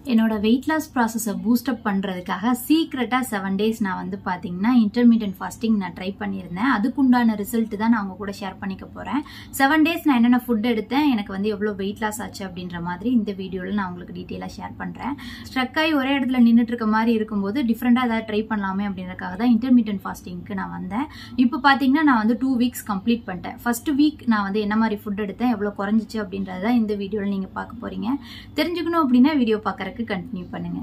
என்னோட weight loss ப்ராசஸை boost up பண்ணுறதுக்காக சீக்ரெட்டாக செவன் டேஸ் நான் வந்து பார்த்தீங்கன்னா இன்டர்மீடியன்ட் ஃபாஸ்டிங் நான் ட்ரை பண்ணியிருந்தேன் அதுக்குண்டான ரிசல்ட் தான் நான் உங்க கூட ஷேர் பண்ணிக்க போகிறேன் செவன் டேஸ் நான் என்னென்ன ஃபுட் எடுத்தேன் எனக்கு வந்து எவ்வளோ வெயிட் லாஸ் ஆச்சு அப்படின்ற மாதிரி இந்த வீடியோவில் நான் உங்களுக்கு டீட்டெயிலாக ஷேர் பண்ணுறேன் ஸ்ட்ரக் ஆகி ஒரே இடத்துல நின்றுட்டு இருக்க மாதிரி இருக்கும்போது டிஃப்ரெண்ட்டாக ஏதாவது ட்ரை பண்ணலாமே அப்படின்றதுக்காக தான் இன்டர்மீடியன்ட் ஃபாஸ்டிங்க்கு நான் வந்தேன் இப்போ பார்த்தீங்கன்னா நான் வந்து டூ வீக்ஸ் கம்ப்ளீட் பண்ணிட்டேன் ஃபர்ஸ்ட் வீக் நான் வந்து என்ன மாதிரி ஃபுட் எடுத்தேன் எவ்வளோ குறைஞ்சிச்சு அப்படின்றத தான் இந்த வீடியோவில் நீங்கள் பார்க்க போகிறீங்க தெரிஞ்சுக்கணும் அப்படின்னா வீடியோ பார்க்கறதுக்கு கண்டினியூ பண்ணுங்க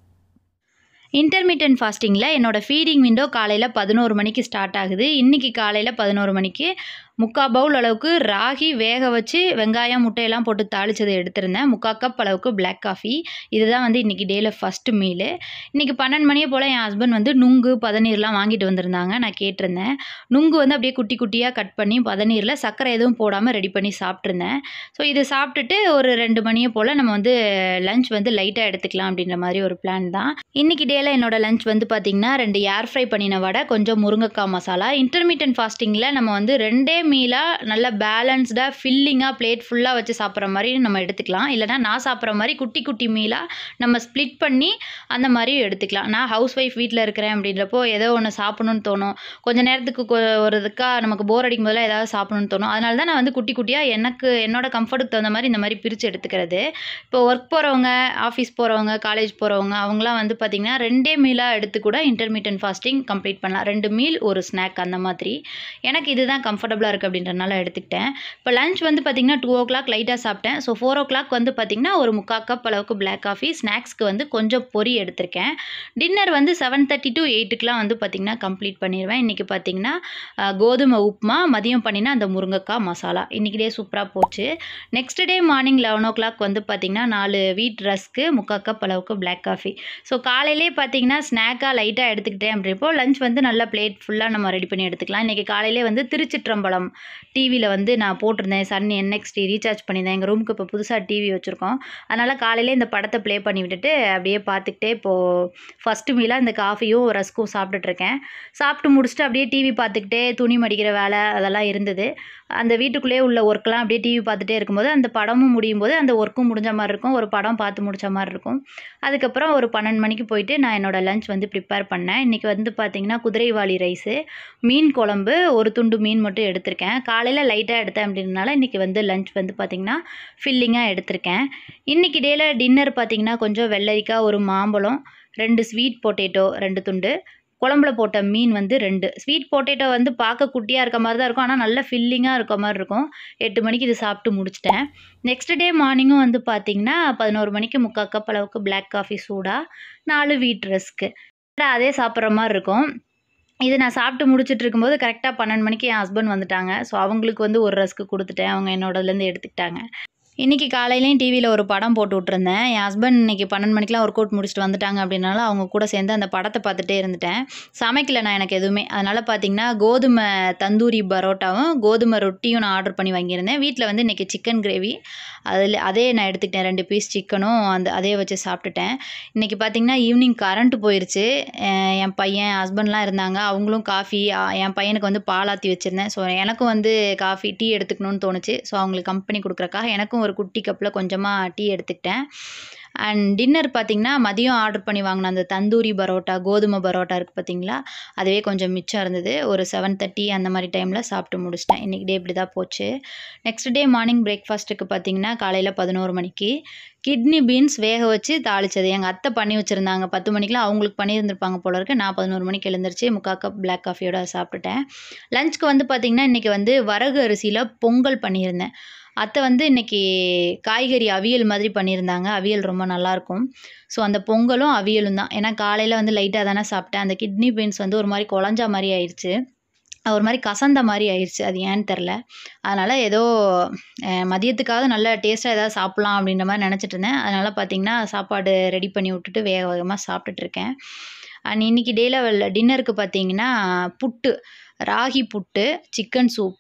இன்டர்மீடியன்ட் ஃபாஸ்டிங்கில் என்னோட ஃபீடிங் விண்டோ காலையில் பதினோரு மணிக்கு ஸ்டார்ட் ஆகுது இன்னைக்கு காலையில் பதினோரு மணிக்கு முக்கால் பவுல் அளவுக்கு ராகி வேக வச்சு வெங்காயம் முட்டையெல்லாம் போட்டு தாளிச்சதை எடுத்திருந்தேன் முக்கால் கப் அளவுக்கு பிளாக் காஃபி இதுதான் வந்து இன்றைக்கி டேயில் ஃபஸ்ட்டு மீலு இன்றைக்கி பன்னெண்டு மணியை போல் என் ஹஸ்பண்ட் வந்து நுங்கு பதநீர்லாம் வாங்கிட்டு வந்திருந்தாங்க நான் கேட்டிருந்தேன் நுங்கு வந்து அப்படியே குட்டி குட்டியாக கட் பண்ணி பதநீரில் சர்க்கரை எதுவும் போடாமல் ரெடி பண்ணி சாப்பிட்ருந்தேன் ஸோ இது சாப்பிட்டுட்டு ஒரு ரெண்டு மணியை போல் நம்ம வந்து லஞ்ச் வந்து லைட்டாக எடுத்துக்கலாம் அப்படின்ற மாதிரி ஒரு பிளான் தான் இன்றைக்கி டேயில் என்னோட லஞ்ச் வந்து பார்த்திங்கன்னா ரெண்டு ஏர் ஃப்ரை பண்ணின வடை கொஞ்சம் முருங்கைக்காய் மசாலா இன்டர்மீடியன்ட் ஃபாஸ்டிங்கில் நம்ம வந்து ரெண்டே மீலாக நல்ல பேலன்ஸ்டாக ஃபில்லிங்காக பிளேட் ஃபுல்லாக வச்சு சாப்பிட்ற மாதிரி நம்ம எடுத்துக்கலாம் இல்லைனா நான் சாப்பிட்ற மாதிரி குட்டி குட்டி மீலாக நம்ம ஸ்ப்ளிட் பண்ணி அந்த மாதிரி எடுத்துக்கலாம் நான் ஹவுஸ் ஒய்ஃப் வீட்டில் இருக்கிறேன் அப்படின்றப்போ ஏதோ ஒன்று சாப்பிடணும்னு தோணும் கொஞ்ச நேரத்துக்கு கொ- ஒரு இதுக்காக நமக்கு போர் அடிக்கும் போதெல்லாம் ஏதாவது சாப்பிடணும்னு தோணும் அதனால தான் நான் வந்து குட்டி குட்டியாக எனக்கு என்னோட கம்ஃபர்ட்டுக்கு தகுந்த மாதிரி இந்த மாதிரி பிரித்து எடுத்துக்கிறது இப்போ ஒர்க் போகிறவங்க ஆஃபீஸ் போகிறவங்க காலேஜ் போகிறவங்க அவங்களாம் வந்து பார்த்திங்கன்னா ரெண்டே மீலாக எடுத்து கூட இன்டர்மீடியன்ட் ஃபாஸ்டிங் கம்ப்ளீட் பண்ணலாம் ரெண்டு மீல் ஒரு ஸ்நாக் அந்த மாதிரி எனக்கு இதுதான் கம்ஃபர்டபுளாக இருக்குது அப்படின்றனால எடுத்துக்கிட்டேன் இப்போ லஞ்ச் வந்து பார்த்திங்கன்னா டூ ஓ கிளாக் லைட்டாக சாப்பிட்டேன் ஸோ ஃபோர் ஓ கிளாக் வந்து பார்த்திங்கன்னா ஒரு முக்கால் கப் அளவுக்கு பிளாக் காஃபி ஸ்நாக்ஸ்க்கு வந்து கொஞ்சம் பொரி எடுத்திருக்கேன் டின்னர் வந்து செவன் தேர்ட்டி டு எயிட்டுக்கெலாம் வந்து பார்த்திங்கன்னா கம்ப்ளீட் பண்ணிடுவேன் இன்றைக்கி பார்த்திங்கன்னா அஹ், கோதுமை உப்புமா மதியம் பண்ணினா அந்த முருங்கைக்காய் மசாலா இன்றைக்கி டே சூப்பராக போச்சு next day morning eleven o'clock வந்து பார்த்திங்கன்னா நாலு வீட் ரஸ்க்கு முக்கால் கப் அளவுக்கு பிளாக் காஃபி ஸோ காலையிலே பார்த்தீங்கன்னா ஸ்நாக்காக லைட்டாக எடுத்துக்கிட்டேன் அப்படின்றப்போ லஞ்ச் வந்து நல்லா பிளேட் ஃபுல்லாக நம்ம ரெடி பண்ணி எடுத்துக்கலாம் இன்றைக்கி காலையிலே வந்து திருச்சிற்றம்பலம் டிவியில் வந்து நான் போட்டிருந்தேன் சன் என்எக்ஸ்டி ரீசார்ஜ் பண்ணியிருந்தேன் எங்கள் ரூமுக்கு இப்போ புதுசாக டிவி வச்சுருக்கோம் அதனால் காலையிலே இந்த படத்தை ப்ளே பண்ணி விட்டுட்டு அப்படியே பார்த்துக்கிட்டே இப்போது ஃபஸ்ட்டு மீலாக இந்த காஃபியும் ரஸ்க்கும் சாப்பிட்டுட்ருக்கேன் சாப்பிட்டு முடிச்சுட்டு அப்படியே டிவி பார்த்துக்கிட்டே துணி மடிக்கிற வேலை அதெல்லாம் இருந்தது அந்த வீட்டுக்குள்ளேயே உள்ள ஒர்க்கெலாம் அப்படியே டிவி பார்த்துட்டே இருக்கும்போது அந்த படமும் முடியும் போது அந்த ஒர்க்கும் முடிஞ்ச மாதிரி இருக்கும் ஒரு படம் பார்த்து முடிச்ச மாதிரி இருக்கும் அதுக்கப்புறம் ஒரு பன்னெண்டு மணிக்கு போயிட்டு நான் என்னோட லஞ்ச் வந்து ப்ரிப்பேர் பண்ணேன் இன்றைக்கி வந்து பார்த்திங்கன்னா குதிரைவாளி ரைஸு மீன் குழம்பு ஒரு துண்டு மீன் மட்டும் எடுத்திருக்கேன் காலையில் லைட்டாக எடுத்தேன் அப்படின்றனால இன்றைக்கி வந்து லஞ்ச் வந்து பார்த்திங்கன்னா ஃபில்லிங்காக எடுத்திருக்கேன் இன்றைக்கி டேயில் டின்னர் பார்த்திங்கன்னா கொஞ்சம் வெள்ளரிக்காய் ஒரு மாம்பழம் ரெண்டு ஸ்வீட் பொட்டேட்டோ ரெண்டு துண்டு குழம்புல போட்ட மீன் வந்து ரெண்டு ஸ்வீட் பொட்டேட்டோ வந்து பார்க்க குட்டியாக இருக்க மாதிரி தான் இருக்கும் ஆனால் நல்ல ஃபில்லிங்காக இருக்க மாதிரி இருக்கும் எட்டு மணிக்கு இது சாப்பிட்டு முடிச்சிட்டேன் நெக்ஸ்ட் டே மார்னிங்கும் வந்து பார்த்திங்கன்னா பதினோரு மணிக்கு முக்கால் கப் அளவுக்கு பிளாக் காஃபி சூடாக நாலு வீட் ரஸ்க்கு அதே சாப்பிட்ற மாதிரி இருக்கும் இது நான் சாப்பிட்டு முடிச்சிட்டு இருக்கும்போது கரெக்டாக பன்னெண்டு மணிக்கு என் ஹஸ்பண்ட் வந்துட்டாங்க ஸோ அவங்களுக்கு வந்து ஒரு ரஸ்க்கு கொடுத்துட்டேன் அவங்க என்னோடதுலேருந்து எடுத்துக்கிட்டாங்க இன்றைக்கி காலையிலையும் டிவியில் ஒரு படம் போட்டு விட்ருந்தேன் என் ஹஸ்பண்ட் இன்றைக்கி பன்னெண்டு மணிக்கெலாம் ஒர்க் அவுட் முடிச்சுட்டு வந்துட்டாங்க அப்படின்னால அவங்க கூட சேர்ந்து அந்த படத்தை பார்த்துட்டே இருந்துட்டேன் சமைக்கல நான் எனக்கு எதுவுமே அதனால் பார்த்தீங்கன்னா கோதுமை தந்தூரி பரோட்டாவும் கோதுமை ரொட்டியும் நான் ஆர்டர் பண்ணி வாங்கியிருந்தேன் வீட்டில் வந்து இன்றைக்கி சிக்கன் கிரேவி அதில் அதே நான் எடுத்துக்கிட்டேன் ரெண்டு பீஸ் சிக்கனும் அந்த அதே வச்சு சாப்பிட்டுட்டேன் இன்றைக்கி பார்த்தீங்கன்னா ஈவினிங் கரண்ட் போயிருச்சு அஹ் என் பையன் ஹஸ்பண்ட்லாம் இருந்தாங்க அவங்களும் காஃபி என் பையனுக்கு வந்து பாலாத்தி வச்சுருந்தேன் ஸோ எனக்கும் வந்து காஃபி டீ எடுத்துக்கணும்னு தோணுச்சு ஸோ அவங்களுக்கு கம்பெனி கொடுக்குறக்காக எனக்கும் ஒரு குட்டி கப்பில் கொஞ்சமாக டீ எடுத்துக்கிட்டேன் அண்ட் டின்னர் பார்த்தீங்கன்னா மதியம் ஆர்டர் பண்ணி வாங்கின அந்த தந்தூரி பரோட்டா கோதுமை பரோட்டா இருக்குது பார்த்தீங்களா அதுவே கொஞ்சம் மிச்சம் இருந்தது ஒரு செவன் தேர்ட்டி அந்த மாதிரி டைமில் சாப்பிட்டு முடிச்சிட்டேன் இன்றைக்கி டே இப்படி தான் போச்சு நெக்ஸ்ட் டே மார்னிங் பிரேக்ஃபாஸ்ட்டுக்கு பார்த்தீங்கன்னா காலையில் பதினோரு மணிக்கு கிட்னி பீன்ஸ் வேக வச்சு தாளிச்சது எங்கள் அத்தை பண்ணி வச்சுருந்தாங்க பத்து மணிக்கெலாம் அவங்களுக்கு பண்ணியிருந்திருப்பாங்க போல இருக்கு நான் பதினோரு மணிக்கு எழுந்திரிச்சு முக்கால் கப் பிளாக் காஃபியோட சாப்பிட்டுட்டேன் லஞ்சுக்கு வந்து பார்த்திங்கன்னா இன்றைக்கி வந்து வரகு அரிசியில் பொங்கல் பண்ணியிருந்தேன் அத்தை வந்து இன்றைக்கி காய்கறி அவியல் மாதிரி பண்ணியிருந்தாங்க அவியல் ரொம்ப நல்லாயிருக்கும் ஸோ அந்த பொங்கலும் அவியலும் தான் ஏன்னா காலையில் வந்து லைட்டாக தானே சாப்பிட்டேன் அந்த கிட்னி பீன்ஸ் வந்து ஒரு மாதிரி குழஞ்சா மாதிரி ஆயிடுச்சு ஒரு மாதிரி கசந்த மாதிரி ஆயிடுச்சு அது ஏன்னு தெரில அதனால் ஏதோ அஹ், மதியத்துக்காவது நல்ல டேஸ்ட்டாக ஏதாவது சாப்பிட்லாம் அப்படின்ற மாதிரி நினச்சிட்டு இருந்தேன் அதனால் பார்த்தீங்கன்னா சாப்பாடு ரெடி பண்ணி விட்டுட்டு வேக வேகமாக சாப்பிட்டுட்ருக்கேன் அண்ட் இன்னைக்கு டேயில் டின்னருக்கு பார்த்தீங்கன்னா புட்டு ராகி புட்டு சிக்கன் சூப்பு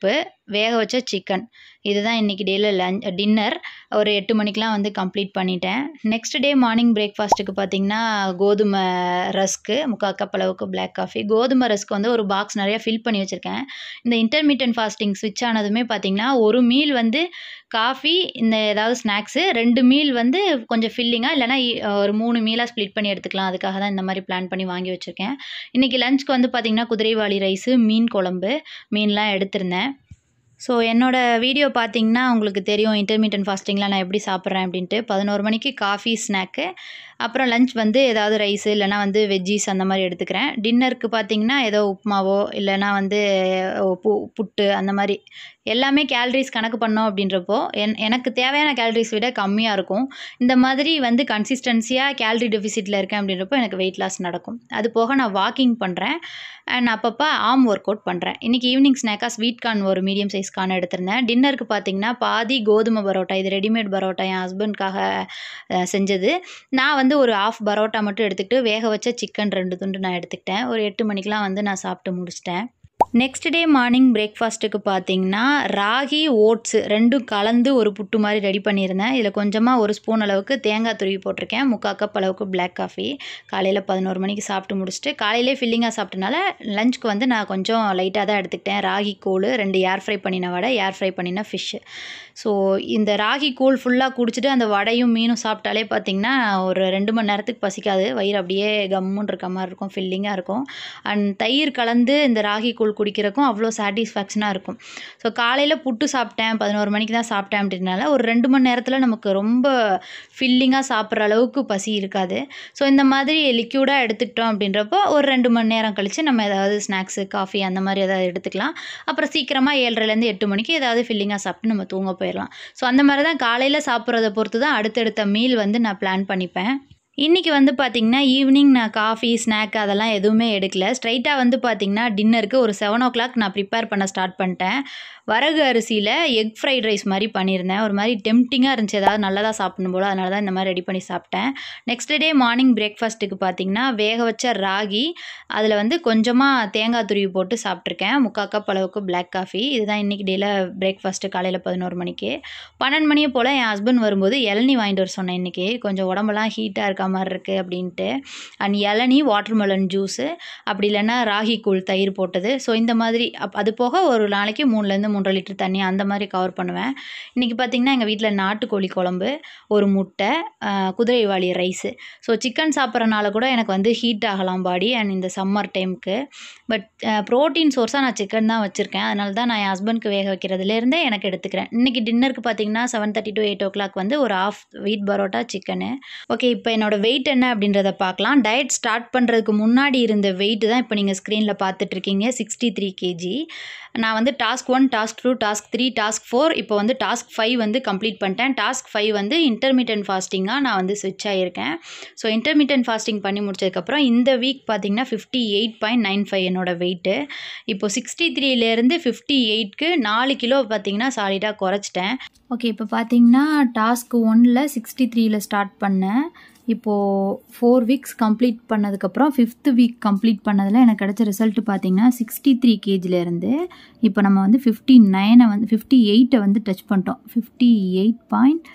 வேக வச்ச சிக்கன் இதுதான் இன்றைக்கி டேயில் லஞ்ச் டின்னர் ஒரு எட்டு மணிக்கெலாம் வந்து கம்ப்ளீட் பண்ணிட்டேன் நெக்ஸ்ட் டே மார்னிங் பிரேக்ஃபாஸ்ட்டுக்கு பார்த்திங்கன்னா கோதுமை ரஸ்க்கு முக்கால் கப் அளவுக்கு பிளாக் காஃபி கோதுமை ரஸ்க்கு வந்து ஒரு பாக்ஸ் நிறையா ஃபில் பண்ணி வச்சுருக்கேன் இந்த இன்டர்மீடியன்ட் ஃபாஸ்டிங் ஸ்விட்ச் ஆனதுமே பார்த்திங்கன்னா ஒரு மீல் வந்து காஃபி இந்த ஏதாவது ஸ்நாக்ஸு ரெண்டு மீல் வந்து கொஞ்சம் ஃபில்லிங்காக இல்லைனா ஒரு மூணு மீலாக ஸ்ப்ளிட் பண்ணி எடுத்துக்கலாம் அதுக்காக தான் இந்த மாதிரி பிளான் பண்ணி வாங்கி வச்சுருக்கேன் இன்றைக்கி லஞ்சுக்கு வந்து பார்த்திங்கன்னா குதிரைவாளி ரைஸு மீன் குழம்பு மீன்லாம் எடுத்திருந்தேன் ஸோ என்னோடய வீடியோ பார்த்தீங்கன்னா உங்களுக்கு தெரியும் இன்டர்மீடியன்ட் ஃபாஸ்டிங்கில் நான் எப்படி சாப்பிட்றேன் அப்படின்ட்டு பதினோரு மணிக்கு காஃபி ஸ்நாக்கு அப்புறம் லஞ்ச் வந்து ஏதாவது ரைஸு இல்லைனா வந்து வெஜ்ஜீஸ் அந்த மாதிரி எடுத்துக்கிறேன் டின்னருக்கு பார்த்தீங்கன்னா ஏதோ உப்புமாவோ இல்லைனா வந்து பு புட்டு அந்த மாதிரி எல்லாமே கேலரிஸ் கணக்கு பண்ணோம் அப்படின்றப்போ என் எனக்கு தேவையான கேலரிஸ் விட கம்மியாக இருக்கும் இந்த மாதிரி வந்து கன்சிஸ்டன்சியாக கேலரி டெஃபிசிட்டில் இருக்கேன் அப்படின்றப்போ எனக்கு வெயிட் லாஸ் நடக்கும் அது போக நான் வாக்கிங் பண்ணுறேன் அண்ட் அப்பப்போ ஆம் ஒர்க் அவுட் பண்ணுறேன் இன்றைக்கி ஈவினிங் ஸ்நாக்காக ஸ்வீட் கார்ன் ஒரு மீடியம் சைஸ் கார்ன் எடுத்திருந்தேன் டின்னருக்கு பார்த்தீங்கன்னா பாதி கோதுமை பரோட்டா இது ரெடிமேட் பரோட்டா என் ஹஸ்பண்ட்காக செஞ்சது நான் வந்து ஒரு ஆஃப் பரோட்டா மட்டும் எடுத்துக்கிட்டு வேக வச்ச சிக்கன் ரெண்டு துண்டு நான் எடுத்துக்கிட்டேன் ஒரு எட்டு மணிக்கெலாம் வந்து நான் சாப்பிட்டு முடிச்சிட்டேன் நெக்ஸ்ட் டே மார்னிங் பிரேக்ஃபாஸ்ட்டுக்கு பார்த்தீங்கன்னா ராகி ஓட்ஸு ரெண்டும் கலந்து ஒரு புட்டு மாதிரி ரெடி பண்ணியிருந்தேன் இதில் கொஞ்சமாக ஒரு ஸ்பூன் அளவுக்கு தேங்காய் துருவி போட்டிருக்கேன் முக்கால் கப் அளவுக்கு பிளாக் காஃபி காலையில் பதினோரு மணிக்கு சாப்பிட்டு முடிச்சுட்டு காலையிலே ஃபில்லிங்காக சாப்பிட்டனால லஞ்சுக்கு வந்து நான் கொஞ்சம் லைட்டாக தான் எடுத்துக்கிட்டேன் ராகி கூழ் ரெண்டு ஏர் ஃப்ரை பண்ணின வடை ஏர் ஃப்ரை பண்ணின ஃபிஷ்ஷு ஸோ இந்த ராகி கூழ் ஃபுல்லாக குடிச்சிட்டு அந்த வடையும் மீனும் சாப்பிட்டாலே பார்த்திங்கன்னா ஒரு ரெண்டு மணி நேரத்துக்கு பசிக்காது வயிறு அப்படியே கம்முன்னு இருக்க மாதிரி இருக்கும் ஃபில்லிங்காக இருக்கும் அண்ட் தயிர் கலந்து இந்த ராகி கூழ் குடிக்கிறக்கும் அவ்வளோ சாட்டிஸ்ஃபேக்ஷனாக இருக்கும் ஸோ காலையில் புட்டு சாப்பிட்டேன் பதினோரு மணிக்கு தான் சாப்பிட்டேன் அப்படின்றனால ஒரு ரெண்டு மணி நேரத்தில் நமக்கு ரொம்ப ஃபில்லிங்காக சாப்பிட்ற அளவுக்கு பசி இருக்காது ஸோ இந்த மாதிரி லிக்யூடாக எடுத்துக்கிட்டோம் அப்படின்றப்போ ஒரு ரெண்டு மணி நேரம் கழித்து நம்ம ஏதாவது ஸ்நாக்ஸு காஃபி அந்த மாதிரி ஏதாவது எடுத்துக்கலாம் அப்புறம் சீக்கிரமாக ஏழரைலேருந்து எட்டு மணிக்கு ஏதாவது ஃபில்லிங்காக சாப்பிட்டு நம்ம தூங்க போயிடலாம் ஸோ அந்த மாதிரி தான் காலையில் சாப்பிட்றத பொறுத்து தான் அடுத்தடுத்த மீல் வந்து நான் பிளான் பண்ணிப்பேன் இன்றைக்கி வந்து பார்த்திங்கன்னா ஈவினிங் நான் காஃபி ஸ்நாக் அதெல்லாம் எதுவுமே எடுக்கல ஸ்ட்ரைட்டாக வந்து பார்த்திங்கன்னா டின்னருக்கு ஒரு செவன் ஓ கிளாக் நான் ப்ரிப்பேர் பண்ண ஸ்டார்ட் பண்ணிட்டேன் வரகு அரிசியில் எக் ஃப்ரைட் ரைஸ் மாதிரி பண்ணியிருந்தேன் ஒரு மாதிரி டெம்டிங்காக இருந்துச்சு ஏதாவது நல்லதாக சாப்பிடணும் போல் அதனால தான் இந்த மாதிரி ரெடி பண்ணி சாப்பிட்டேன் நெக்ஸ்ட் டே மார்னிங் பிரேக்ஃபாஸ்ட்டுக்கு பார்த்திங்கன்னா வேக வச்ச ராகி அதில் வந்து கொஞ்சமாக தேங்காய் துருவி போட்டு சாப்பிட்ருக்கேன் முக்கால் கப் அளவுக்கு பிளாக் காஃபி இதுதான் இன்றைக்கி டேயில் பிரேக்ஃபாஸ்ட்டு காலையில் பதினோரு மணிக்கு பன்னெண்டு மணியை போல் என் ஹஸ்பண்ட் வரும்போது இளநி வாங்கிட்டு வர சொன்னேன் இன்றைக்கி கொஞ்சம் உடம்பெல்லாம் ஹீட்டாக இருக்க மாதிரி இருக்குது அப்படின்ட்டு அண்ட் இளநி வாட்டர்மெலன் ஜூஸு அப்படி இல்லைன்னா ராகி கூழ் தயிர் போட்டது ஸோ இந்த மாதிரி அப் அது போக ஒரு நாளைக்கு மூணுலேருந்து மூன்றரை லிட்டர் தண்ணி அந்த மாதிரி கவர் பண்ணுவேன் இன்றைக்கி பார்த்திங்கன்னா எங்கள் வீட்டில் நாட்டுக்கோழி குழம்பு ஒரு முட்டை குதிரைவாளி ரைஸு ஸோ சிக்கன் சாப்பிட்றனால கூட எனக்கு வந்து ஹீட் ஆகலாம் பாடி அண்ட் இந்த சம்மர் டைமுக்கு பட் ப்ரோட்டீன் சோர்ஸாக நான் சிக்கன் தான் வச்சுருக்கேன் அதனால தான் நான் என் ஹஸ்பண்ட்க்கு வேக வைக்கிறதுலேருந்தே எனக்கு எடுத்துக்கிறேன் இன்றைக்கி டின்னருக்கு பார்த்திங்கன்னா seven thirty to eight o'clock வந்து ஒரு ஆஃப் வீட் பரோட்டா சிக்கனு ஓகே இப்போ என்னோடய வெயிட் என்ன அப்படின்றத பார்க்கலாம் டயட் ஸ்டார்ட் பண்ணுறதுக்கு முன்னாடி இருந்த வெயிட் தான் இப்போ நீங்கள் ஸ்க்ரீனில் பார்த்துட்ருக்கீங்க சிக்ஸ்டி த்ரீ கேஜி நான் வந்து task one task two task three task four இப்போ வந்து டாஸ்க் ஃபைவ் வந்து கம்ப்ளீட் பண்ணிட்டேன் டாஸ்க் ஃபைவ் வந்து இன்டர்மீடியன்ட் ஃபாஸ்டிங்காக நான் வந்து ஸ்விட்ச் ஆகியிருக்கேன் ஸோ இன்டர்மீடியன்ட் ஃபாஸ்டிங் பண்ணி முடிச்சதுக்கப்புறம் இந்த வீக் பார்த்திங்கன்னா fifty eight point nine five என்னோடய வெயிட்டு இப்போ சிக்ஸ்டி த்ரீலேருந்து ஃபிஃப்டி எயிட்க்கு நாலு கிலோ பார்த்திங்கன்னா சாலிடாக குறைச்சிட்டேன் ஓகே இப்போ பார்த்தீங்கன்னா டாஸ்க் ஒனில் சிக்ஸ்டி த்ரீயில் ஸ்டார்ட் பண்ணேன் இப்போது ஃபோர் வீக்ஸ் கம்ப்ளீட் பண்ணதுக்கப்புறம் ஃபிஃப்த்து வீக் கம்ப்ளீட் பண்ணதில் எனக்கு கிடச்ச ரிசல்ட் பார்த்தீங்கன்னா சிக்ஸ்டி த்ரீ கேஜிலேருந்து இப்போ நம்ம வந்து ஃபிஃப்டி நைனை வந்து ஃபிஃப்டி எயிட்டை வந்து டச் பண்ணிட்டோம் fifty eight point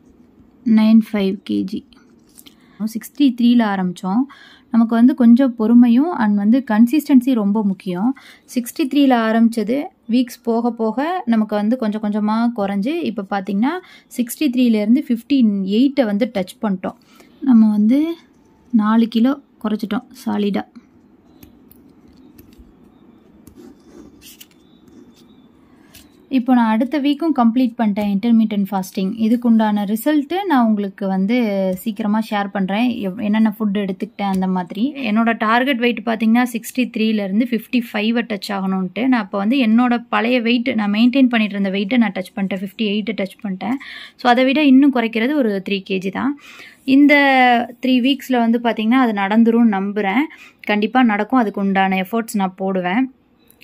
nine five KG sixty த்ரீயில் ஆரம்பித்தோம் நமக்கு வந்து கொஞ்சம் பொறுமையும் அண்ட் வந்து கன்சிஸ்டன்சி ரொம்ப முக்கியம் சிக்ஸ்டி த்ரீயில் ஆரம்பித்தது வீக்ஸ் போக போக நமக்கு வந்து கொஞ்சம் கொஞ்சமாக குறைஞ்சி இப்போ பார்த்திங்கன்னா சிக்ஸ்டி த்ரீலேருந்து ஃபிஃப்டி எயிட்டை வந்து டச் பண்ணிட்டோம் நம்ம வந்து நாலு கிலோ குறைச்சிட்டோம் சாலிடாக இப்போ நான் அடுத்த வீக்கும் கம்ப்ளீட் பண்ணிட்டேன் இன்டர்மீடியன்ட் ஃபாஸ்டிங் இதுக்கு உண்டான ரிசல்ட்டு நான் உங்களுக்கு வந்து சீக்கிரமாக ஷேர் பண்ணுறேன் என்னென்ன ஃபுட் எடுத்துக்கிட்டேன் அந்த மாதிரி என்னோட டார்கெட் வெயிட் பார்த்தீங்கன்னா சிக்ஸ்டி த்ரீலேருந்து ஃபிஃப்டி ஃபைவை டச் ஆகணுன்ட்டு நான் இப்போ வந்து என்னோட பழைய வெயிட் நான் மெயின்டைன் பண்ணிட்டு இருந்த வெயிட்டை நான் டச் பண்ணிட்டேன் ஃபிஃப்டி எயிட்டை டச் பண்ணிட்டேன் ஸோ அதை விட இன்னும் குறைக்கிறது ஒரு த்ரீ கேஜி தான் இந்த த்ரீ வீக்ஸில் வந்து பார்த்திங்கன்னா அது நடந்துரும் நம்புகிறேன் கண்டிப்பாக நடக்கும் அதுக்கு உண்டான எஃபர்ட்ஸ் நான் போடுவேன்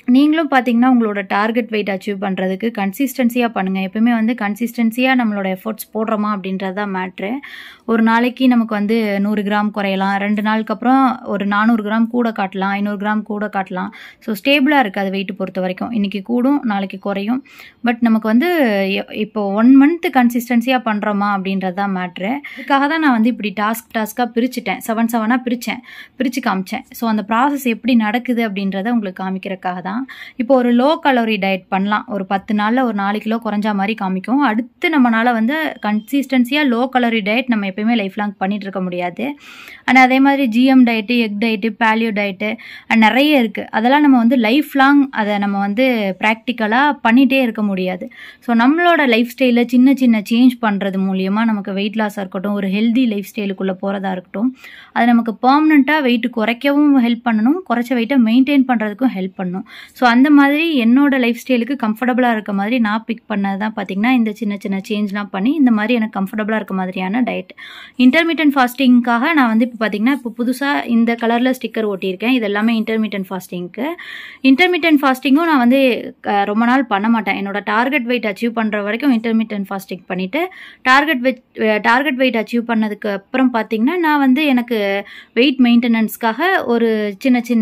நீங்களும் பார்த்தீங்கன்னா உங்களோட டார்கெட் வெயிட் அச்சீவ் பண்ணுறதுக்கு கன்சிஸ்டன்சியாக பண்ணுங்கள் எப்பவுமே வந்து கன்சிஸ்டன்சியாக நம்மளோட எஃபோர்ட்ஸ் போடுறோமா அப்படின்றது தான் மேட்ரு ஒரு நாளைக்கு நமக்கு வந்து நூறு கிராம் குறையலாம் ரெண்டு நாளுக்கு அப்புறம் ஒரு நானூறு கிராம் கூட காட்டலாம் ஐநூறு கிராம் கூட காட்டலாம் ஸோ ஸ்டேபிளாக இருக்குது அது வெயிட் பொறுத்த வரைக்கும் இன்றைக்கி கூடும் நாளைக்கு குறையும் பட் நமக்கு வந்து எ- இப்போ ஒன் மந்த் கன்சிஸ்டன்சியாக பண்ணுறோமா அப்படின்றது தான் மேட்ரு இதுக்காக தான் நான் வந்து இப்படி டாஸ்க் டாஸ்க்காக பிரிச்சுட்டேன் செவன் செவனாக பிரித்தேன் பிரித்து காமிச்சேன் ஸோ அந்த ப்ராசஸ் எப்படி நடக்குது அப்படின்றத உங்களுக்கு காமிக்கிறதுக்காக தான் இப்போ ஒரு லோ கலோரி டயட் பண்ணலாம் ஒரு பத்து நாளில் ஒரு நாலு கிலோ குறைஞ்சா மாதிரி காமிக்கும் அடுத்து நம்மளால் வந்து கன்சிஸ்டன்சியாக லோ கலோரி டயட் நம்ம எப்பயுமே லைஃப் லாங் பண்ணிட்டு இருக்க முடியாது அண்ட் அதே மாதிரி GM diet egg diet paleo diet and நிறைய இருக்குது அதெல்லாம் நம்ம வந்து லைஃப் லாங் அதை நம்ம வந்து ப்ராக்டிக்கலாக பண்ணிகிட்டே இருக்க முடியாது ஸோ நம்மளோட லைஃப் ஸ்டைலில் சின்ன சின்ன சேஞ்ச் பண்ணுறது மூலியமாக நமக்கு வெயிட் லாஸாக இருக்கட்டும் ஒரு ஹெல்தி லைஃப் ஸ்டைலுக்குள்ளே போகிறதா இருக்கட்டும் அது நமக்கு பர்மனெண்ட்டாக வெயிட் குறைக்கவும் ஹெல்ப் பண்ணணும் குறைச்ச வெயிட்டை மெயின்டைன் பண்ணுறதுக்கும் ஹெல்ப் பண்ணணும் ஸோ அந்த மாதிரி என்னோட லைஃப் ஸ்டைலுக்கு கம்ஃபர்டபுளாக இருக்க மாதிரி நான் பிக் பண்ணது தான் பார்த்தீங்கன்னா இந்த சின்ன சின்ன சேஞ்ச்லாம் பண்ணி இந்த மாதிரி எனக்கு கம்ஃபர்டபுளாக இருக்க மாதிரியான டயட் இன்டர்மீடியன்ட் ஃபாஸ்டிங்காக நான் வந்து இப்போ பார்த்தீங்கன்னா இப்போ புதுசாக இந்த கலரில் ஸ்டிக்கர் ஒட்டியிருக்கேன் இது எல்லாமே இன்டர்மீடியன்ட் ஃபாஸ்டிங்க்கு இன்டர்மீடியன்ட் ஃபாஸ்டிங்கும் நான் வந்து க- ரொம்ப நாள் பண்ண மாட்டேன் என்னோட டார்கெட் வெயிட் அச்சீவ் பண்ணுற வரைக்கும் இன்டர்மீடியன்ட் ஃபாஸ்டிங் பண்ணிவிட்டு target weight target weight achieve பண்ணதுக்கு அப்புறம் பார்த்தீங்கன்னா நான் வந்து எனக்கு வெயிட் மெயின்டெனன்ஸ்க்காக ஒரு சின்ன சின்ன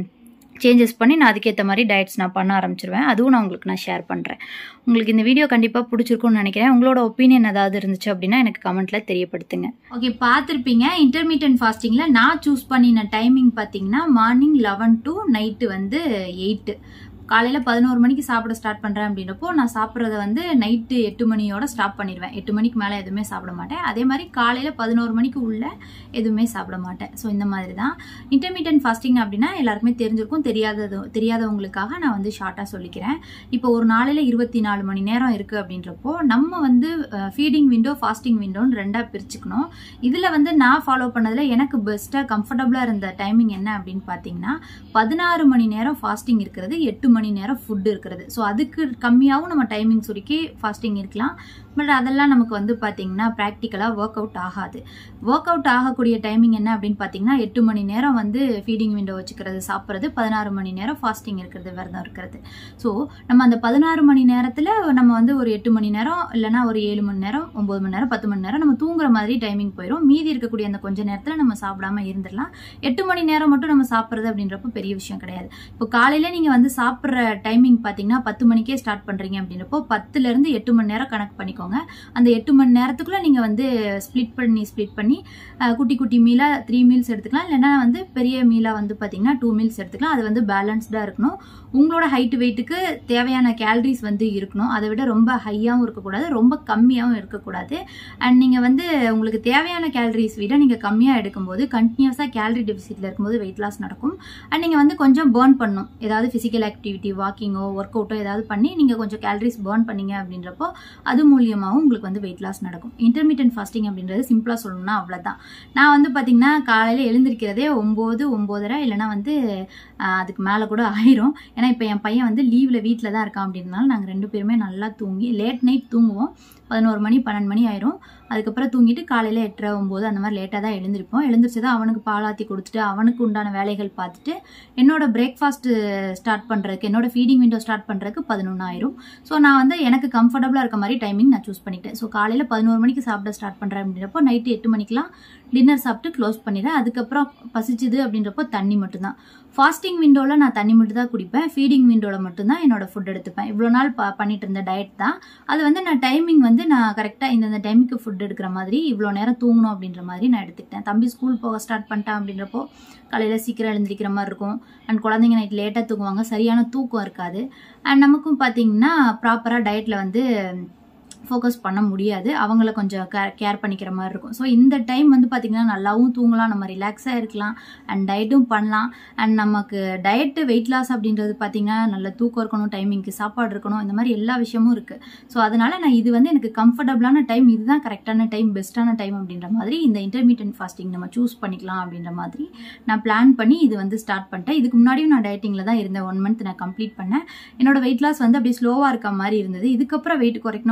சேஞ்சஸ் பண்ணி நான் அதுக்கேற்ற மாதிரி டயட்ஸ் நான் பண்ண ஆரம்பிச்சிருவேன் அதுவும் நான் உங்களுக்கு நான் ஷேர் பண்ணுறேன் உங்களுக்கு இந்த வீடியோ கண்டிப்பாக பிடிச்சிருக்கும்னு நினைக்கிறேன் உங்களோட ஒப்பீனியன் ஏதாவது இருந்துச்சு அப்படின்னா எனக்கு கமெண்ட்டில் தெரியப்படுத்துங்க ஓகே பார்த்துருப்பீங்க இன்டர்மீடியன்ட் ஃபாஸ்டிங்கில் நான் சூஸ் பண்ணின டைமிங் பார்த்தீங்கன்னா மார்னிங் லெவன் டு நைட்டு வந்து எயிட்டு காலையில் பதினோரு மணிக்கு சாப்பிட ஸ்டார்ட் பண்ணுறேன் அப்படின்றப்போ நான் சாப்பிட்றத வந்து நைட்டு எட்டு மணியோட ஸ்டாப் பண்ணிடுவேன் எட்டு மணிக்கு மேலே எதுவுமே சாப்பிட மாட்டேன் அதே மாதிரி காலையில் பதினோரு மணிக்கு உள்ள எதுவுமே சாப்பிட மாட்டேன் ஸோ இந்த மாதிரி தான் இன்டர்மீடியன்ட் ஃபாஸ்டிங் அப்படின்னா எல்லாருக்குமே தெரிஞ்சிருக்கும் தெரியாதது தெரியாதவங்களுக்காக நான் வந்து ஷார்ட்டாக சொல்லிக்கிறேன் இப்போ ஒரு நாளையில் இருபத்தி நாலு மணி நேரம் இருக்குது அப்படின்றப்போ நம்ம வந்து ஃபீடிங் விண்டோ ஃபாஸ்டிங் விண்டோன்னு ரெண்டாக பிரிச்சுக்கணும் இதில் வந்து நான் ஃபாலோ பண்ணதில் எனக்கு பெஸ்ட்டாக கம்ஃபர்டபுளாக இருந்த டைமிங் என்ன அப்படின்னு பார்த்தீங்கன்னா பதினாறு மணி நேரம் ஃபாஸ்டிங் இருக்கிறது எட்டு மணி நேரம் ஃபுட் இருக்கிறது ஸோ அதுக்கு கம்மியாகவும் நம்ம டைமிங் சுருக்கி ஃபாஸ்டிங் இருக்கலாம் பட் அதெல்லாம் நமக்கு வந்து பார்த்தீங்கன்னா ப்ராக்டிக்கலாக ஒர்க் அவுட் ஆகாது ஒர்க் அவுட் ஆகக்கூடிய டைமிங் என்ன அப்படின்னு பார்த்தீங்கன்னா எட்டு மணி நேரம் வந்து ஃபீடிங் விண்டோ வச்சுக்கிறது சாப்பிட்றது பதினாறு மணி நேரம் ஃபாஸ்டிங் இருக்கிறது விரதம் இருக்கிறது ஸோ நம்ம அந்த பதினாறு மணி நேரத்தில் நம்ம வந்து ஒரு எட்டு மணி நேரம் இல்லைன்னா ஒரு ஏழு மணி நேரம் ஒம்பது மணி நேரம் பத்து மணி நேரம் நம்ம தூங்குற மாதிரி டைமிங் போயிடும் மீதி இருக்கக்கூடிய அந்த கொஞ்ச நேரத்தில் நம்ம சாப்பிடாம இருந்துடலாம் எட்டு மணி நேரம் மட்டும் நம்ம சாப்பிட்றது அப்படின்றப்போ பெரிய விஷயம் கிடையாது இப்போ காலையில் நீங்கள் வந்து சாப்பிட்ற டைமிங் பார்த்தீங்கன்னா பத்து மணிக்கே ஸ்டார்ட் பண்ணுறீங்க அப்படின்றப்போ பத்துலேருந்து எட்டு மணி நேரம் கணக்கு பண்ணிக்கோங்க அந்த எட்டு மணி நேரத்துக்குள்ளே நீங்கள் வந்து ஸ்ப்ளிட் பண்ணி ஸ்ப்ளிட் பண்ணி அஹ், குட்டி குட்டி மீலாக த்ரீ மீல்ஸ் எடுத்துக்கலாம் இல்லைன்னா வந்து பெரிய மீலாக வந்து பார்த்தீங்கன்னா டூ மீல்ஸ் எடுத்துக்கலாம் அது வந்து பேலன்ஸ்டாக இருக்கணும் உங்களோட ஹைட் வெயிட்டுக்கு தேவையான கேலரிஸ் வந்து இருக்கணும் அதை விட ரொம்ப ஹையாகவும் இருக்கக்கூடாது ரொம்ப கம்மியாகவும் இருக்கக்கூடாது அண்ட் நீங்கள் வந்து உங்களுக்கு தேவையான கேலரிஸ் விட நீங்கள் கம்மியாக எடுக்கும்போது கண்டினியூஸாக கேலரி டெபிசிட்டில் இருக்கும்போது வெயிட் லாஸ் நடக்கும் அண்ட் நீங்கள் வந்து கொஞ்சம் பேர்ன் பண்ணணும் ஏதாவது ஃபிசிக்கல் ஆக்டிவிட்டி வாக்கிங்கோ ஒர்க் அவுட்டோ ஏதாவது பண்ணி நீங்கள் கொஞ்சம் கேலரிஸ் பேர்ன் பண்ணீங்க அப்படின்றப்போ அது மூலியமாகவும் உங்களுக்கு வந்து வெயிட் லாஸ் நடக்கும் இன்டர்மீடியன்ட் ஃபாஸ்டிங் அப்படின்றது சிம்பிளாக சொல்லணும்னா அவ்வளோதான் நான் வந்து பார்த்தீங்கன்னா காலையில் எழுந்திருக்கிறதே ஒம்பது ஒம்போதரை இல்லைனா வந்து ஆஹ், அதுக்கு மேலே கூட ஆயிரும் ஏன்னா இப்போ என் பையன் வந்து லீவில் வீட்டில் தான் இருக்கான் அப்படின்றனால நாங்கள் ரெண்டு பேருமே நல்லா தூங்கி லேட் நைட் தூங்குவோம் பதினோரு மணி பன்னெண்டு மணி ஆயிரும் அதுக்கப்புறம் தூங்கிட்டு காலையில் எட்டரை ஒம்பது அந்த மாதிரி லேட்டாக தான் எழுந்திருப்போம் எழுந்திரிச்சு தான் அவனுக்கு பாலாத்தி கொடுத்துட்டு அவனுக்கு உண்டான வேலைகள் பார்த்துட்டு என்னோட பிரேக்ஃபாஸ்ட் ஸ்டார்ட் பண்ணுறதுக்கு என்னோட ஃபீடிங் விண்டோ ஸ்டார்ட் பண்ணுறதுக்கு பதினொன்று ஆயிரும் ஸோ நான் வந்து எனக்கு கம்ஃபர்டபுளாக இருக்க மாதிரி டைமிங் நான் சூஸ் பண்ணிட்டேன் ஸோ காலையில் பதினோரு மணிக்கு சாப்பிட ஸ்டார்ட் பண்ணுறேன் அப்படின்றப்போ நைட்டு எட்டு மணிக்கெலாம் டின்னர் சாப்பிட்டு க்ளோஸ் பண்ணிடுறேன் அதுக்கப்புறம் பசிச்சுது அப்படின்றப்போ தண்ணி மட்டும்தான் ஃபாஸ்டிங் விண்டோவில் நான் தண்ணி மட்டும் தான் குடிப்பேன் ஃபீடிங் விண்டோவில் மட்டும்தான் என்னோட ஃபுட் எடுத்துப்பேன் இவ்வளோ நாள் ப பண்ணிட்டு இருந்த டயட் தான் அது வந்து நான் டைமிங் வந்து நான் கரெக்டாக இந்தந்த டைமுக்கு ஃபுட் எடுக்கிற மாதிரி இவ்வளோ நேரம் தூங்கணும் அப்படின்ற மாதிரி நான் எடுத்துக்கிட்டேன் தம்பி ஸ்கூல் போக ஸ்டார்ட் பண்ணிட்டான் அப்படின்றப்போ காலையில் சீக்கிரம் எழுந்திரிக்கிற மாதிரி இருக்கும் அண்ட் குழந்தைங்க நைட் லேட்டாக தூங்குவாங்க சரியான தூக்கம் இருக்காது அண்ட் நமக்கும் பார்த்தீங்கன்னா ப்ராப்பராக டயட்டில் வந்து ஃபோக்கஸ் பண்ண முடியாது அவங்கள கொஞ்சம் கேர் கேர் பண்ணிக்கிற மாதிரி இருக்கும் ஸோ இந்த டைம் வந்து பார்த்திங்கன்னா நல்லாவும் தூங்கலாம் நம்ம ரிலாக்ஸாக இருக்கலாம் அண்ட் டயட்டும் பண்ணலாம் அண்ட் நமக்கு டயட்டு வெயிட் லாஸ் அப்படின்றது பார்த்திங்கன்னா நல்ல தூக்கம் இருக்கணும் டைமிங்க்கு சாப்பாடு இருக்கணும் இந்த மாதிரி எல்லா விஷயமும் இருக்குது ஸோ அதனால் நான் இது வந்து எனக்கு கம்ஃபர்டபுளான டைம் இதுதான் கரெக்டான டைம் பெஸ்ட்டான டைம் அப்படின்ற மாதிரி இந்த இன்டர்மீடியன்ட் ஃபாஸ்டிங் நம்ம சூஸ் பண்ணிக்கலாம் அப்படின்ற மாதிரி நான் பிளான் பண்ணி இது வந்து ஸ்டார்ட் பண்ணிட்டேன் இதுக்கு முன்னாடியும் நான் டயட்டிங்கில் தான் இருந்தேன் ஒன் மந்த் நான் கம்ப்ளீட் பண்ணேன் என்னோட வெயிட் லாஸ் வந்து அப்படியே ஸ்லோவாக இருக்க மாதிரி இருந்தது இதுக்கப்புறம் வெயிட் குறைக்கணும் அப்படின்றப்போ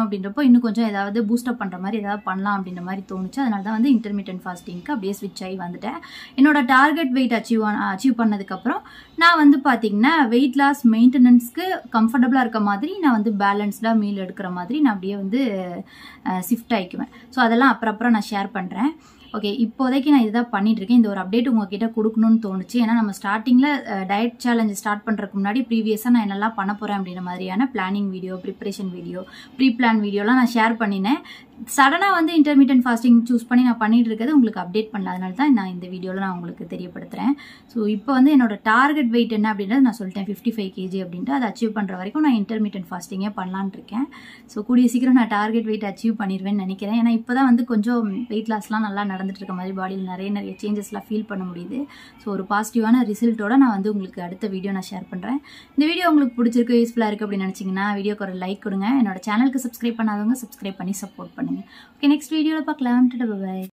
இன்னும் கொஞ்சம் ஏதாவது பூஸ்டப் பண்ணுற மாதிரி ஏதாவது பண்ணலாம் அப்படின்ற மாதிரி தோணுச்சு அதனால தான் வந்து இன்டர்மீடியன்ட் ஃபாஸ்டிங்க்கு அப்படியே ஸ்விட்ச் ஆகி வந்துட்டேன் என்னோட டார்கெட் வெயிட் அச்சீவ் அச்சீவ் பண்ணதுக்கப்புறம் நான் வந்து பார்த்தீங்கன்னா வெயிட் லாஸ் மெயின்டெனன்ஸ்க்கு கம்ஃபர்டபுளாக இருக்க மாதிரி நான் வந்து பேலன்ஸ்டாக மீல் எடுக்கிற மாதிரி நான் அப்படியே வந்து ஷிஃப்ட் ஆகிக்குவேன் ஸோ அதெல்லாம் அப்புறம் அப்புறம் நான் ஷேர் பண்ணுறேன் ஓகே இப்போதைக்கு நான் இதுதான் பண்ணிட்டு இருக்கேன் இந்த ஒரு அப்டேட் உங்ககிட்ட கொடுக்கணும்னு தோணுச்சு ஏன்னா நம்ம ஸ்டார்டிங்கில் டயட் சேலஞ்ச் ஸ்டார்ட் பண்ணுறதுக்கு முன்னாடி ப்ரீவியஸாக நான் என்னெல்லாம் பண்ண போகிறேன் அப்படின்ற மாதிரியான planning video preparation video pre plan வீடியோலாம் நான் ஷேர் பண்ணினேன் சடனாக வந்து இன்டர்மீடியன்ட் ஃபாஸ்டிங் சூஸ் பண்ணி நான் பண்ணிட்டு இருக்கிறது உங்களுக்கு அப்டேட் பண்ணல அதனால தான் நான் இந்த வீடியோவில் நான் உங்களுக்கு தெரியப்படுத்துகிறேன் ஸோ இப்போ வந்து என்னோட டார்கெட் வெயிட் என்ன அப்படின்றது நான் சொல்லிட்டேன் ஃபிஃப்டி ஃபைவ் கேஜி அப்படின்ட்டு அதை அச்சீவ் பண்ணுற வரைக்கும் நான் இன்டர்மீடியன்ட் ஃபாஸ்டிங்கே பண்ணலான் இருக்கேன் ஸோ கூடிய சீக்கிரம் நான் டார்கெட் வெயிட் அச்சீவ் பண்ணிடுவேன்னு நினைக்கிறேன் ஏன்னா இப்போ தான் வந்து கொஞ்சம் வெயிட் லாஸ்லாம் நல்லா நடந்துட்டு இருக்க மாதிரி பாடியில் நிறைய நிறைய சேஞ்சஸ்லாம் ஃபீல் பண்ண முடியுது ஸோ ஒரு பாசிட்டிவான ரிசல்ட்டோட நான் வந்து உங்களுக்கு அடுத்த வீடியோ நான் ஷேர் பண்ணுறேன் இந்த வீடியோ உங்களுக்கு பிடிச்சிருக்கு யூஸ்ஃபுல்லாக இருக்குது அப்படின்னு நினச்சிங்கன்னா வீடியோக்கு ஒரு லைக் கொடுங்க என்னோட சேனலுக்கு சப்ஸ்கிரைப் பண்ணாதவங்க சப்ஸ்கிரைப் பண்ணி சப்போர்ட் பண்ணுங்கள் ஓகே நெக்ஸ்ட் வீடியோவில் பார்க்கலாம் பாய்